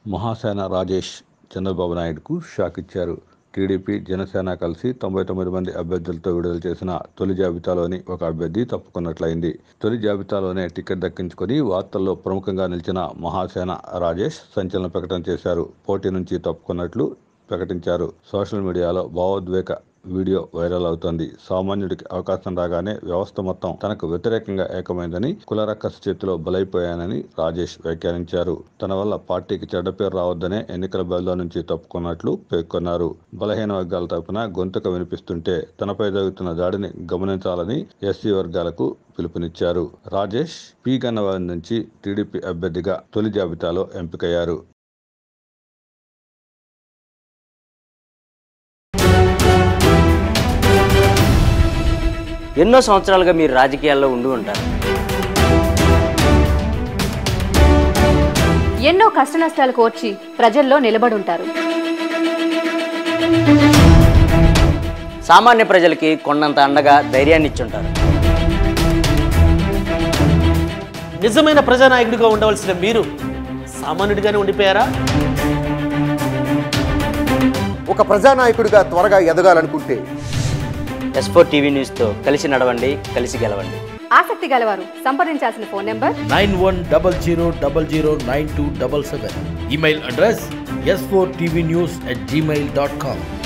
మహాసేన రాజేష్ చంద్రబాబు నాయుడుకు షాక్ ఇచ్చారు టీడీపీ జనసేన కలిసి తొంభై తొమ్మిది మంది అభ్యర్థులతో విడుదల చేసిన తొలి జాబితాలోని ఒక అభ్యర్థి తప్పుకున్నట్లయింది తొలి జాబితాలోనే టికెట్ దక్కించుకొని వార్తల్లో ప్రముఖంగా నిలిచిన మహాసేన రాజేష్ సంచలన ప్రకటన చేశారు పోటీ నుంచి తప్పుకున్నట్లు ప్రకటించారు సోషల్ మీడియాలో భావోద్వేగ వీడియో వైరల్ అవుతోంది సామాన్యుడికి అవకాశం రాగానే వ్యవస్థ మొత్తం తనకు వ్యతిరేకంగా ఏకమైందని కులరక్కస్ చేతిలో బలైపోయానని రాజేష్ వ్యాఖ్యానించారు తన వల్ల పార్టీకి చెడ్డ పేరు రావద్దనే ఎన్నికల బరిలో నుంచి తప్పుకున్నట్లు పేర్కొన్నారు బలహీన వర్గాల తరపున గొంతుక వినిపిస్తుంటే తనపై జరుగుతున్న దాడిని గమనించాలని ఎస్సీ వర్గాలకు పిలుపునిచ్చారు రాజేష్ పి గన్నవరం నుంచి టీడీపీ అభ్యర్థిగా తొలి జాబితాలో ఎంపికయ్యారు ఎన్నో సంవత్సరాలుగా మీరు రాజకీయాల్లో ఉండి ఉంటారు ఎన్నో కష్టనష్టాలు కోర్చి ప్రజల్లో నిలబడుంటారు సామాన్య ప్రజలకి కొండంత అండగా ధైర్యాన్ని ఇచ్చుంటారు నిజమైన ప్రజానాయకుడిగా ఉండవలసిన మీరు సామాన్యుడిగానే ఉండిపోయారా ఒక ప్రజానాయకుడిగా త్వరగా ఎదగాలనుకుంటే ఎస్ ఫోర్ టీవీ న్యూస్తో కలిసి నడవండి కలిసి గెలవండి ఆసక్తి గలవారు సంప్రదించాల్సిన phone number nine one double zero double zero nine two double seven email address S four TV news at Gmail dot com